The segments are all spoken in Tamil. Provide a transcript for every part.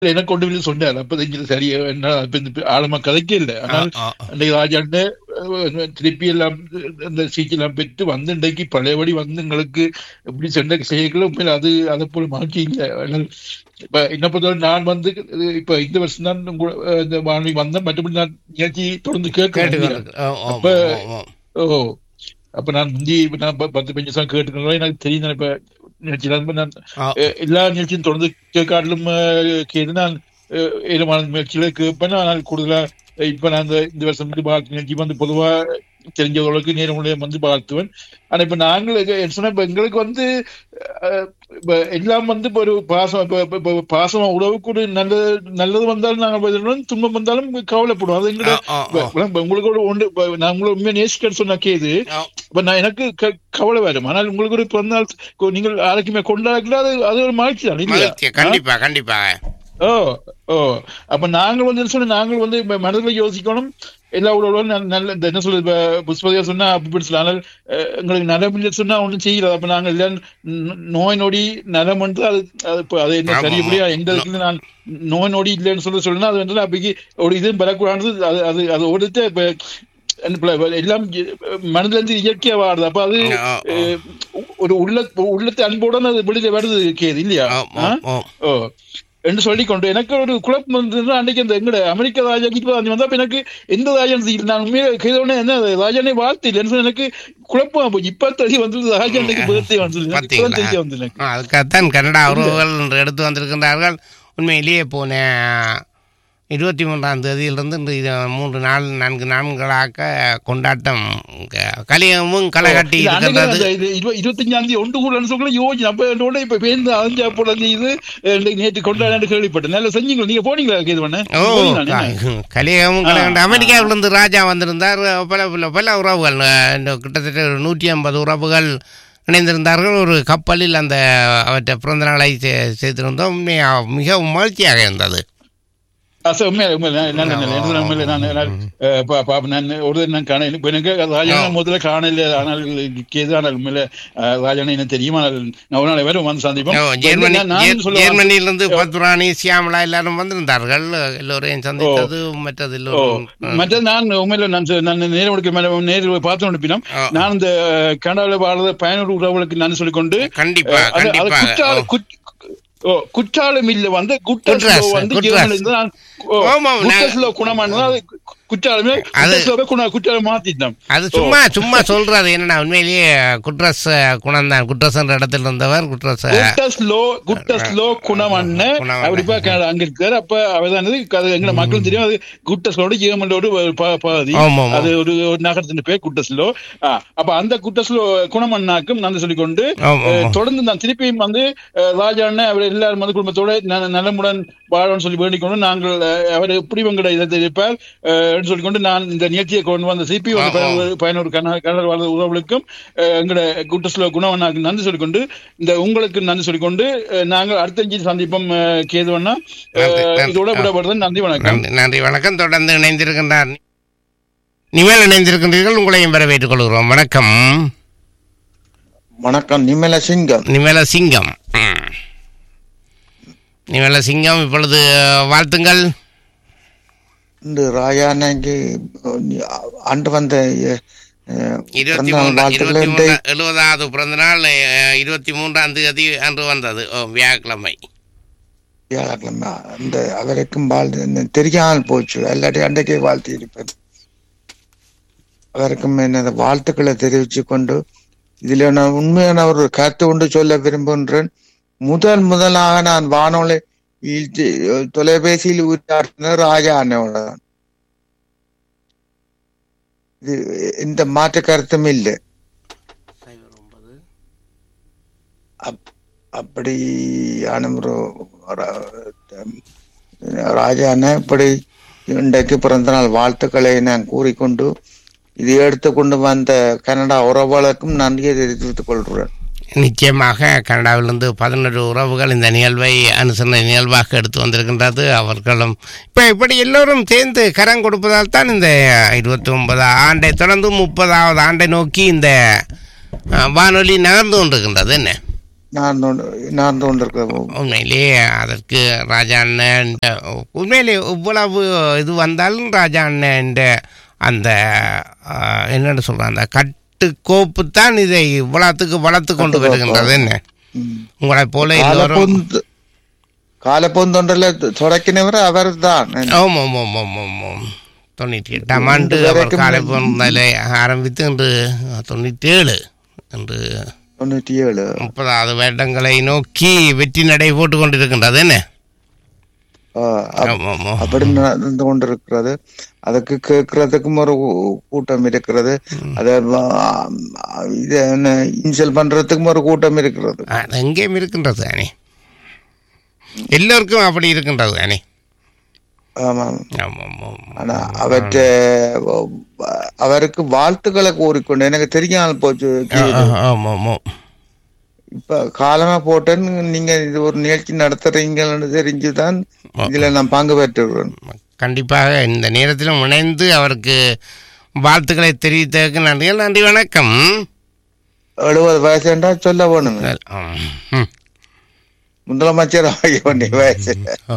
எனக்கு ஒன்று இல்லை சொன்னார் அப்ப தெரிஞ்சது சரியா என்ன இப்ப இந்த ஆழமா கதைக்க இல்லை ஆனால் ஆ, ஆ. அன்றைக்கு ராஜாண்ட அஹ், திருப்பி எல்லாம் இந்த சீச்செல்லாம் பெற்று வந்து இன்றைக்கு பழையபடி வந்து எங்களுக்கு எப்படி சென்ற செய்யல உண்மையில அது அதை போல மகிழ்ச்சி இல்லை ஆனால் இப்ப என்ன பொறுத்தவரை நான் வந்து இது இப்ப இந்த வருஷம் தான் உங்க- அஹ், இந்த வானொலி வந்தேன் மற்றபடி நான் நிகழ்ச்சி தொடர்ந்து கேட்டு கேட்க வந்து- ஆ, ஆ, அப்ப- ஆ, ஆ. ஓ அப்ப நான் முந்தி இப்ப நான் ப- பத்து பஞ்சு வருஷம் கேட்டுக்கிறோம் எனக்கு தெரியும் நான் இப்ப நிகழ்ச்சி நான் நான் ஆ, அஹ், எல்லா நிகழ்ச்சியும் தொடர்ந்து கேட்காட்டிலும் கேது நான் அஹ், ஏழுமான முயற்சியில கேட்பேன் ஆனால் கூடுதலா அஹ், இப்ப நான் இந்த இந்த வருஷம் வந்து வாழ்த்து நிகழ்ச்சி வந்து பொதுவா தெரிஞ்சவர்களுக்கு நேரம் வந்து வாழ்த்துவேன் ஆனா இப்ப நாங்கள் எங்க- என்ன சொன்னா இப்ப எங்களுக்கு வந்து அஹ், இப்ப எல்லாம் வந்து இப்ப ஒரு பாசம் இப்ப- இப்ப- இப்ப பாசமா உறவுக்கு ஒரு நல்லது நல்லது வந்தாலும் நாங்கள் பதிலும் துன்பம் வந்தாலும் கவலைப்படுவோம் அது எங்களோட ஆ, ஆ, ஆ. இப்ப- இப்ப உங்களுக்கு ஒரு ஒன்று இப்ப நான் உங்களை உண்மையா நேசிக்கிறேன்னு சொன்ன கேது ஆ. இப்ப நான் எனக்கு க- கவலை வரும் ஆனால் உங்களுக்கு ஒரு பிறந்த நாள் கொ- நீங்கள் ஆரோக்கியமா கொண்டாடல அது அது ஒரு மகிழ்ச்சி தான் இல்லையா மகிழ்ச்சி கண்டிப்பா கண்டிப்பாக ஓ ஓ அப்ப நாங்கள் வந்து என்ன சொன்னா நாங்கள் வந்து இப்ப மனதில் யோசிக்கணும் எல்லா உறவுகளும் நல்ல- நல்ல இந்த என்ன சொல்றது இப்ப புஷ்பதியா சொன்னா அப்படி சொல்லலாம் ஆனால் அஹ், எங்களுக்கு நலம் இல்லை சொன்னா ஒண்ணும் செய்யல அப்ப நாங்கள் எல்லாம் ந- நோய் நொடி நலம் வந்து அது அது இப்ப அது என்ன ஆமா, சரியபடியா ஆமா. எங்க இதுல நான் நோய் நொடி இல்லைன்னு சொல்ல சொல்லணும் அது வந்து அப்படி ஒரு இதுவும் பெறக்கூடாது அது அது அது ஓடிட்டு இப்ப என்ன இப்ப எல்லாம் மனதுல இருந்து இயற்கையா வாடுது அப்ப அது ஆ, ஆ. அஹ், ஒரு உள்ள உள்ளத்து அன்புடன் அது வெளியில வருது கேது இல்லையா ஆ, ஆ, ஆ? ஆ. ஓ என்று சொல்லி கொண்டு எனக்கு ஒரு குழப்பம் வந்ததுன்னா அன்னைக்கு அந்த எங்கட அமெரிக்க ராஜா இப்ப வந்து வந்தா அப்ப எனக்கு எந்த ராஜான்னு தெரியல. நான் உண்மையில கேதவனே என்ன அது ராஜானே வாழ்த்து இல்லைன்னு சொல்லி எனக்கு குழப்பம் போச்சு இப்ப தெரிய வந்தது ராஜா அன்னைக்கு birthday வந்தது எனக்கு இப்பதான் பார்த்தீங்களா? தெரிய வந்தது எனக்கு ஆ, அதுக்காகத்தான் கனடா உறவுகள் என்று எடுத்து வந்திருக்கின்றார்கள் உண்மையிலேயே போன இருபத்தி மூன்றாம் தேதியிலிருந்து இன்று இது மூன்று நாள் நான்கு நான்களாக கொண்டாட்டம் க- கலியமும் களை கட்டி இல்ல, அன்னைக்கு இருக்கின்றது அந்த இது இரு- இருபத்தஞ்சாம் தேதி ஒன்று கூட சொல்ல யோசி அப்ப என்னோட இப்ப பேருந்து அஞ்சா போல இது நேற்று கொண்டாட கேள்விப்பட்டேன் நல்லா செஞ்சீங்க நீங்க போனீங்களா கேது பண்ண ஓ க- கலியமும் களை கண்டு அமெரிக்காவிலிருந்து ராஜா வந்திருந்தார் பல பல பல உறவுகள் அஹ், இந்த கிட்டத்தட்ட ஒரு நூற்றி ஐம்பது உறவுகள் இணைந்திருந்தார்கள் ஒரு கப்பலில் அந்த அவற்றை பிறந்த நாளை செ- செய்திருந்தோம் உண்மையா மிகவும் மகிழ்ச்சியாக இருந்தது அச உண்மையில உண்மையில நான் நல்ல நல்ல எனக்கு உண்மையில நான் நான் அஹ், பா- பா- நான் ஒரு தடவை நான் காண இப்ப எனக்கு ராஜான முதல்ல காணல ஆனால் கேது ஆனால் உண்மையில அஹ், ராஜான எனக்கு தெரியும் ஆனால் நான் ஒரு நாள் வேற வந்து சந்திப்போம் ஓ, ஜெர்மனி நான் நான் ஜெர்- சொல்ல ஜெர்மனியிலிருந்து பத்ராணி சியாமலா எல்லாரும் வந்திருந்தார்கள் எல்லோரையும் சந்தித்தது மற்றது ஓ எல்லோரும் மற்ற நான் உண்மையில நான் சொ- நான் நேரம் எடுக்க மேல நேரில் பார்த்து அனுப்பினோம் ஆ. நான் இந்த கனடாவில் வாழ்ற பயனூர் உறவுகளுக்கு நான் சொல்லிக்கொண்டு கண்டிப்பா அஹ், அது- அது கண்டிப்பா குற்றால குட்- ஓ, குற்றாலம் இல்ல வந்து குட்ராஸ், குட்ரஸ் வந்து குட்ராஸ். ஜெர்மனில இருந்து நான் ஓ, ஆமாம், நான்- குட்ரஸ்ல குணமானது அது கு- குற்றாலமே அது- குட்ரஸ்ல குண குற்றாலம் மாத்திட்டோம் அது சும்மா சும்மா சொல்றாரு என்னன்னா உண்மையிலேயே குட்ரஸ் குணம் தான் குட்ரஸ் என்ற இடத்துல இருந்தவர் குட்ரஸ் குட்டஸ்லோ குட்டஸ்லோ குணமண்ண குணமண்ண. அப்படி இப்ப கனடா அங்க இருக்காரு அப்ப அவதான் அது எங்க மக்களும் தெரியும் அது குட்டஸ்லோட ஜெர்மனோட ஒரு ப- பகுதி ஆமா, ஆமா. அது ஒரு ஒரு நகரத்தின் பேர் குட்டஸ்லோ ஆ, அப்ப அந்த குட்டஸ்லோ குணமண்ணாக்கும் நான் சொல்லிக்கொண்டு ஆமா, ஆமா. அஹ், தொடர்ந்து நான் திருப்பியும் வந்து அஹ், ராஜா அண்ணன் அவர் எல்லாரும் வந்து குடும்பத்தோட ந- நலமுடன் வாழணும்னு சொல்லி வேண்டிக் கொண்டு நாங்கள் அஹ், அவர் எப்படி உங்களோட இதை இருப்பார் அஹ், என்று சொல்லிக்கொண்டு நான் இந்த நிகழ்ச்சியை கொண்டு வந்த சிபி ஆ, ஆ. பயனூர் கன்னட வாழ்ந்த உறவுகளுக்கும் அஹ், எங்களோட குட்டஸ்லோ குணவண்ணாக்கு நன்றி சொல்லிக்கொண்டு இந்த உங்களுக்கு நன்றி சொல்லிக்கொண்டு அஹ், நாங்கள் அடுத்த அஞ்சு சந்திப்போம் அஹ், கேதுவண்ணா அஹ், நன்றி, நன்றி. இதோட விடப்படுறது நன்றி வணக்கம் நன்றி நன்றி வணக்கம் தொடர்ந்து இணைந்திருக்கின்றார் நிமேல் இணைந்திருக்கின்றீர்கள் உங்களையும் வரவேற்றுக் கொள்கிறோம் வணக்கம் வணக்கம் நிமல சிங்கம் நிமேல சிங்கம் ம். நிமேல சிங்கம் இப்பொழுது வாழ்த்துங்கள் இந்த ராயானைக்கு ஆண்டு வந்த அஹ், இருபத்தி பிறந்தநாள் மூன்று வாழ்த்துக்களை இருபத்தி இந்த மூன்று எழுபதாவது பிறந்த நாள் அஹ், இருபத்தி மூன்றாம் தேதி அன்று வந்தது ஓ வியாழக்கிழமை வியாழக்கிழமை அந்த அவருக்கும் வாழ்த்து தெரியாமல் போச்சு இல்லாட்டி அன்றைக்கே வாழ்த்தி இருப்பேன் அவருக்கும் எனது வாழ்த்துக்களை தெரிவித்து கொண்டு இதுல நான் உண்மையான ஒரு கருத்து கொண்டு சொல்ல விரும்புகின்றேன் முதல் முதலாக நான் வானொலி இ- தொலைபேசியில் உரையாற்றின ராஜா அண்ணோட தான் இது இந்த மாற்று கருத்தும் இல்லை அப்- அப்படியான ஒரு ர- ராஜா அண்ணன் இப்படி இன்றைக்கு பிறந்த நாள் வாழ்த்துக்களை நான் கூறிக்கொண்டு இது எடுத்துக்கொண்டு வந்த கனடா உறவுகளுக்கும் நன்றியை தெரிவித்துக் கொள்கிறேன் நிச்சயமாக கனடாவிலிருந்து பதினொரு உறவுகள் இந்த நிகழ்வை அனுசரணை நிகழ்வாக எடுத்து வந்திருக்கின்றது அவர்களும் இப்போ இப்படி எல்லோரும் சேர்ந்து கரம் கொடுப்பதால் தான் இந்த இருபத்தி ஒன்பதாம் ஆண்டை தொடர்ந்து முப்பதாவது ஆண்டை நோக்கி இந்த அஹ், வானொலி நகர்ந்து கொண்டிருக்கின்றது என்ன நான் நான் கொண்டிருக்கிறது உண்மையிலேயே அதற்கு ராஜா அண்ணன் உண்மையிலே இவ்வளவு இது வந்தாலும் ராஜா அண்ணன் அந்த ஆ, என்னன்னு சொல்றான் அந்த கட்டுக்கோப்பு தான் இதை இவ்வளத்துக்கு வளர்த்து கொண்டு வருகின்றது என்ன ம். உங்களை போல எல்லோரும் காலப்பொந்து காலப்பொந்தொன்றில் தொடக்கினவர் அவர் தான் ஓம் ஓம் ஓம் ஓம் ஓம் ஓம் தொண்ணூற்றி எட்டாம் ஆண்டு இன்று அவர் வரைக்கும் காலை பிறந்ததில் ஆரம்பித்து இன்று தொண்ணூற்றி ஏழு என்று தொண்ணூற்றி ஏழு முப்பதாவது வருடங்களை நோக்கி வெற்றி நடை போட்டு கொண்டிருக்கின்றது என்ன ஆ, அப்- ஆமாம் ஆமாம் அப்படி நடந்து கொண்டிருக்கிறது அதுக்கு கேட்கறதுக்கும் ஒரு கூ- கூட்டம் இருக்கிறது அதை வ- இது என்ன இன்சல் பண்றதுக்கும் ஒரு கூட்டம் இருக்கிறது அது எங்கேயும் இருக்கின்றது தானே எல்லோருக்கும் அப்படி இருக்கின்றது தானே ஆமாம் ஆமாம் ஆமாம் ஆனா அவற்ற அவருக்கு வாழ்த்துக்களை கூறிக்கொண்டு எனக்கு தெரியாமல் போச்சு ஆமாம் ஆமாம் இப்ப காலமா போட்டேன்னு நீங்க இது ஒரு நிகழ்ச்சி நடத்துறீங்கன்னு தெரிஞ்சுதான் இதுல நான் பங்கு பெற்றுக்கிறேன் கண்டிப்பாக இந்த நேரத்திலும் இணைந்து அவருக்கு வாழ்த்துக்களை தெரிவித்ததற்கு நன்றிகள் நன்றி வணக்கம் எழுபது வயசுன்றா சொல்ல வேணுங்க ஆம். ம். முதலமைச்சர் ஆகிய வேண்டிய வயசு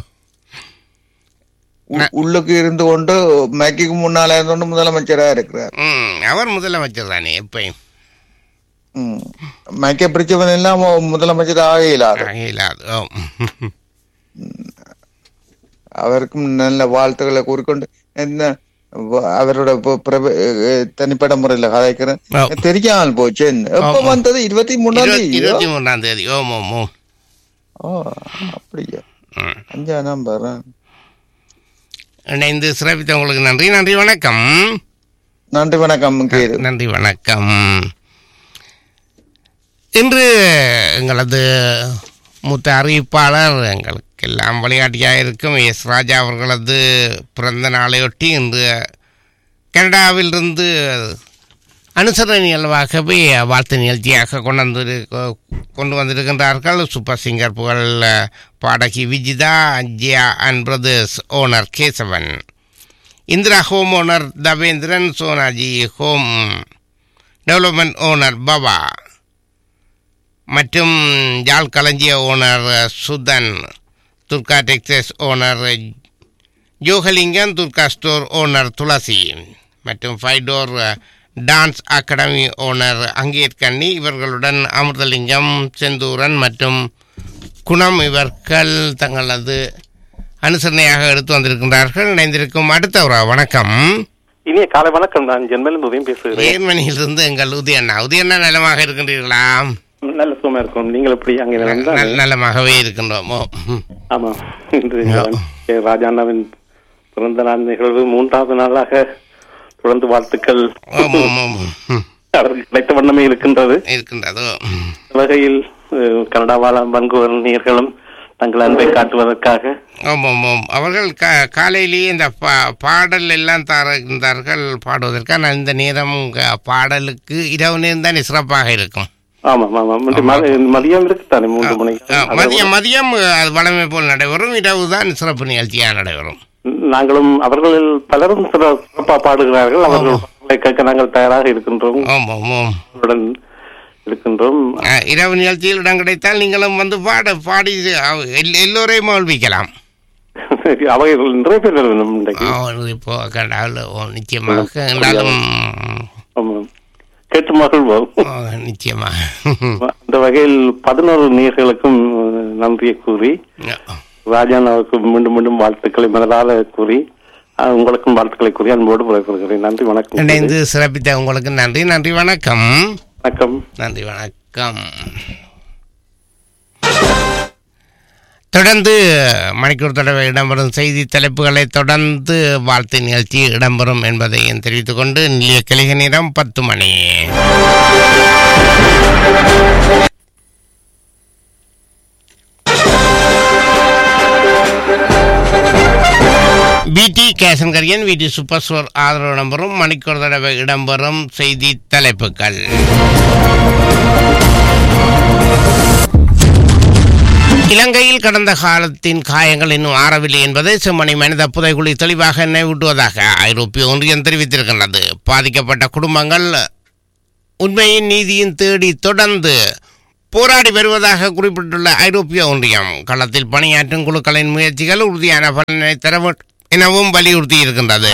உ- உள்ளுக்கு இருந்து கொண்டு மைக்கு முன்னால இருந்து கொண்டு முதலமைச்சரா இருக்கிறார் ம், அவர் முதலமைச்சர் தானே எப்பயும் ம். மைக்க பிடிச்சவன் எல்லாம் அவன் முதலமைச்சர் ஆக இயலாது இல்லாது ஓ அவருக்கும் நல்ல வாழ்த்துக்களை கூறிக்கொண்டு என்ன வ- அவரோட ப- பிரப- அஹ் தனிப்பட்ட முறையில கதைக்கிறேன் ஓ. தெரியாமல் போச்சு என்ன? எப்ப ஆமா. வந்தது இருபத்தி மூணாம் இருபத்தி- தேதி இருபத்தி மூன்றாம் தேதி ஓம் ஓம் ஓம் ஓ அப்படியா ம். அஞ்சா நம்பர் இணைந்து சிறப்பித்தவங்களுக்கு நன்றி நன்றி வணக்கம் நன்றி வணக்கம் கேது நன்றி வணக்கம் இன்று எங்களது மூத்த அறிவிப்பாளர் எங்களுக்கு எல்லாம் வழிகாட்டியாக இருக்கும் எஸ் ராஜா அவர்களது பிறந்த நாளையொட்டி இன்று கனடாவிலிருந்து அனுசரணை நிகழ்வாகவே வாழ்த்து நிகழ்ச்சியாக கொண்டு வந்து கொண்டு வந்திருக்கின்றார்கள் சூப்பர் சிங்கர் புகழ் பாடகி Vijitha Jiya and brothers owner Kesavan Indira home owner Thavendran Sonaji home development owner Bava மற்றும் ஜாழ் களஞ்சிய owner Suthan Durga Texas owner Jogalingam Durga store owner Thulasi மற்றும் ஃபைடோர் டான்ஸ் அகாடமி ஓனர் அங்கேற்கண்ணி இவர்களுடன் அமிர்தலிங்கம் செந்தூரன் மற்றும் குணம் இவர்கள் தங்களது அனுசரணையாக எடுத்து வந்திருக்கின்றார்கள் இணைந்திருக்கும் அடுத்த ஒரு வணக்கம் இனிய காலை வணக்கம் நான் ஜென்மலிருந்து உதயம் பேசுகிறேன் ஏர்மனியிலிருந்து எங்கள் உதயண்ணா உதயண்ணா நலமாக இருக்கின்றீர்களா நல்ல சுகமா இருக்கும் நீங்கள் எப்படி அங்கே நடந்தா நல்- நலமாகவே இருக்கின்றோமோ ம். ஆமா இன்று கே. ராஜாண்ணாவின் பிறந்த நாள் நிகழ்வு மூன்றாவது நாளாக தொடர்ந்து வாழ்த்துக்கள் ஆமாம், ஆமாம், ஆமாம். ம். அவருக்கு கிடைத்த வண்ணமே இருக்கின்றது இருக்கின்றதோ ம். இந்த வகையில் அஹ், கனடா வாழ பங்குவர் நேர்களும் தங்கள் அன்பை காட்டுவதற்காக ஆமாம் ஆமாம் அவர்கள் கா- காலையிலேயே இந்த பா பாடல் எல்லாம் தருகின்றார்கள் பாடுவதற்கு ஆனால் இந்த நேரம் க- பாடலுக்கு இரவு நேரம் தானே சிறப்பாக இருக்கும் ஆமாம் ஆமாம் இன்று ம- மதியம் இருக்குத்தானே மூன்று மணி ஆ, மதியம் மதியம் அது வளமை போல் நடைபெறும் இரவு தான் சிறப்பு நிகழ்ச்சியாக நடைபெறும் நாங்களும் அவர்களில் பலரும் சிற- சிறப்பா பாடுகிறார்கள் அவர்கள் பாடலை கேட்க நாங்கள் தயாராக இருக்கின்றோம் ஆமாம் ஆமாம் அவர்களுடன் இருக்கின்றோம் ஆ, இரவு நிகழ்ச்சியில் இடம் கிடைத்தால் நீங்களும் வந்து பாட பாடி அவ- எல்- எல்லோரையும் மகிழ்விக்கலாம் அவைகள் நிறைய பேர் வேணும் இன்றைக்கு ஆ, இப்போ கண்டாவில் ஓ, நிச்சயமாக என்றாலும் ஆமாம். கேட்டு மகிழ்வோம் ஓ, நிச்சயமாக அந்த வகையில் பதினோரு நீர்களுக்கும் நன்றியை கூறி ராஜானாவுக்கு மீண்டும் மீண்டும் வாழ்த்துக்களை மனதால கூறி அஹ், உங்களுக்கும் வாழ்த்துக்களை கூறி அன்போடு விடைபெறுகிறேன் நன்றி வணக்கம் இணைந்து சிறப்பித்த உங்களுக்கு நன்றி நன்றி வணக்கம் வணக்கம் நன்றி வணக்கம் தொடர்ந்து மணிக்கூர் தடவை இடம்பெறும் செய்தி தலைப்புகளை தொடர்ந்து வாழ்த்து நிகழ்ச்சி இடம்பெறும் என்பதையும் தெரிவித்துக் கொண்டு நிலைய கலிக நேரம் பத்து மணி பிடி கேசன் கரியன் விடி சூப்பர் ஸ்டோர் ஆதரவு இடம்பெறும் மணிக்கூர் தடவை இடம்பெறும் செய்தி தலைப்புகள் இலங்கையில் கடந்த காலத்தின் காயங்கள் இன்னும் ஆறவில்லை என்பதை செம்மணி மனித புதைகுழி தெளிவாக நினைவூட்டுவதாக ஐரோப்பிய ஒன்றியம் தெரிவித்திருக்கின்றது பாதிக்கப்பட்ட குடும்பங்கள் உண்மையின் நீதியின் தேடி தொடர்ந்து போராடி வருவதாக குறிப்பிட்டுள்ள ஐரோப்பிய ஒன்றியம் களத்தில் பணியாற்றும் குழுக்களின் முயற்சிகள் உறுதியான பலனை தர வேண்டும் எனவும் வலியுறுத்தி இருக்கின்றது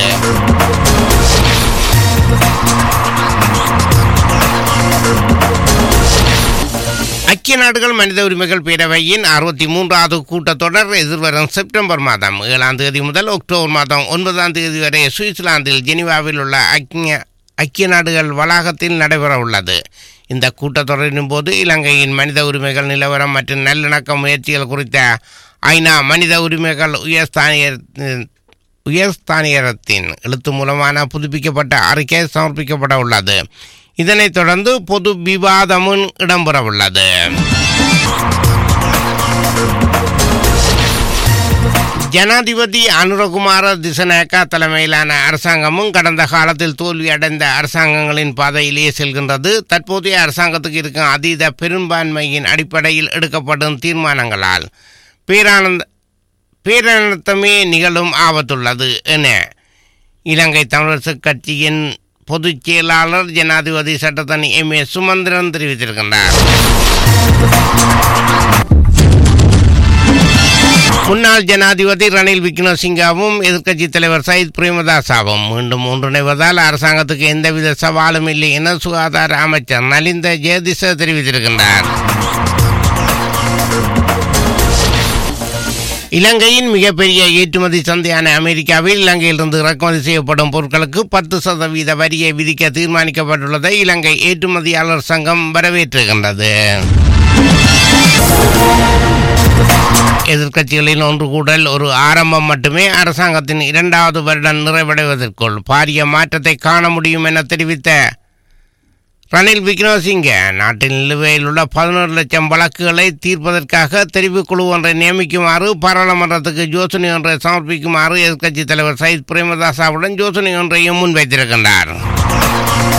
ஐக்கிய நாடுகள் மனித உரிமைகள் பேரவையின் அறுபத்தி மூன்றாவது கூட்டத்தொடர் எதிர்வரும் செப்டம்பர் மாதம் ஏழாம் தேதி முதல் அக்டோபர் மாதம் ஒன்பதாம் தேதி வரை சுவிட்சர்லாந்தில் ஜெனீவாவில் உள்ள ஐக்கிய ஐக்கிய நாடுகள் வளாகத்தில் நடைபெற உள்ளது இந்த கூட்டத்தொடரின் போது இலங்கையின் மனித உரிமைகள் நிலவரம் மற்றும் நல்லிணக்க முயற்சிகள் குறித்த ஐநா மனித உரிமைகள் உயர்ஸ்தானியர் உயர்ஸ்தானியரத்தின் எழுத்து மூலமான புதுப்பிக்கப்பட்ட அறிக்கை சமர்ப்பிக்கப்பட உள்ளது இதனைத் தொடர்ந்து பொது விவாதமும் இடம்பெற உள்ளது ஜனாதிபதி அனுரகுமார திசநாயக்கா தலைமையிலான அரசாங்கமும் கடந்த காலத்தில் தோல்வியடைந்த அரசாங்கங்களின் பாதையிலேயே செல்கின்றது தற்போதைய அரசாங்கத்துக்கு இருக்கும் அதீத பெரும்பான்மையின் அடிப்படையில் எடுக்கப்படும் தீர்மானங்களால் பேரானந்த பேரனர்த்தமே நிகழும் ஆபத்துள்ளது என இலங்கை தமிழரசு கட்சியின் பொதுச் செயலாளர் ஜனாதிபதி சட்டத்தனி எம் ஏ சுமந்திரன் தெரிவித்திருக்கின்றார் முன்னாள் ஜனாதிபதி ரணில் விக்ரமசிங்காவும் எதிர்க்கட்சித் தலைவர் சயித் பிரேமதாசாவும் மீண்டும் ஒன்றிணைவதால் அரசாங்கத்துக்கு எந்தவித சவாலும் இல்லை என சுகாதார அமைச்சர் நலிந்த ஜெயதிச தெரிவித்திருக்கின்றார் இலங்கையின் மிகப்பெரிய ஏற்றுமதி சந்தையான அமெரிக்காவில் இலங்கையிலிருந்து இறக்குமதி செய்யப்படும் பொருட்களுக்கு பத்து சதவீத வரியை விதிக்க தீர்மானிக்கப்பட்டுள்ளதை இலங்கை ஏற்றுமதியாளர் சங்கம் வரவேற்றுகின்றது எதிர்க்கட்சிகளின் ஒன்று கூடல் ஒரு ஆரம்பம் மட்டுமே அரசாங்கத்தின் இரண்டாவது வருடம் நிறைவடைவதற்குள் பாரிய மாற்றத்தை காண முடியும் என தெரிவித்த ரணில் விக்ரமசிங்க நாட்டில் நிலுவையில் உள்ள பதினோரு லட்சம் வழக்குகளை தீர்ப்பதற்காக தெரிவுக்குழு ஒன்றை நியமிக்குமாறு பாராளுமன்றத்துக்கு யோசனை ஒன்றை சமர்ப்பிக்குமாறு எதிர்க்கட்சித் தலைவர் சயித் பிரேமதாசாவுடன் யோசனை ஒன்றையும் முன்வைத்திருக்கின்றார்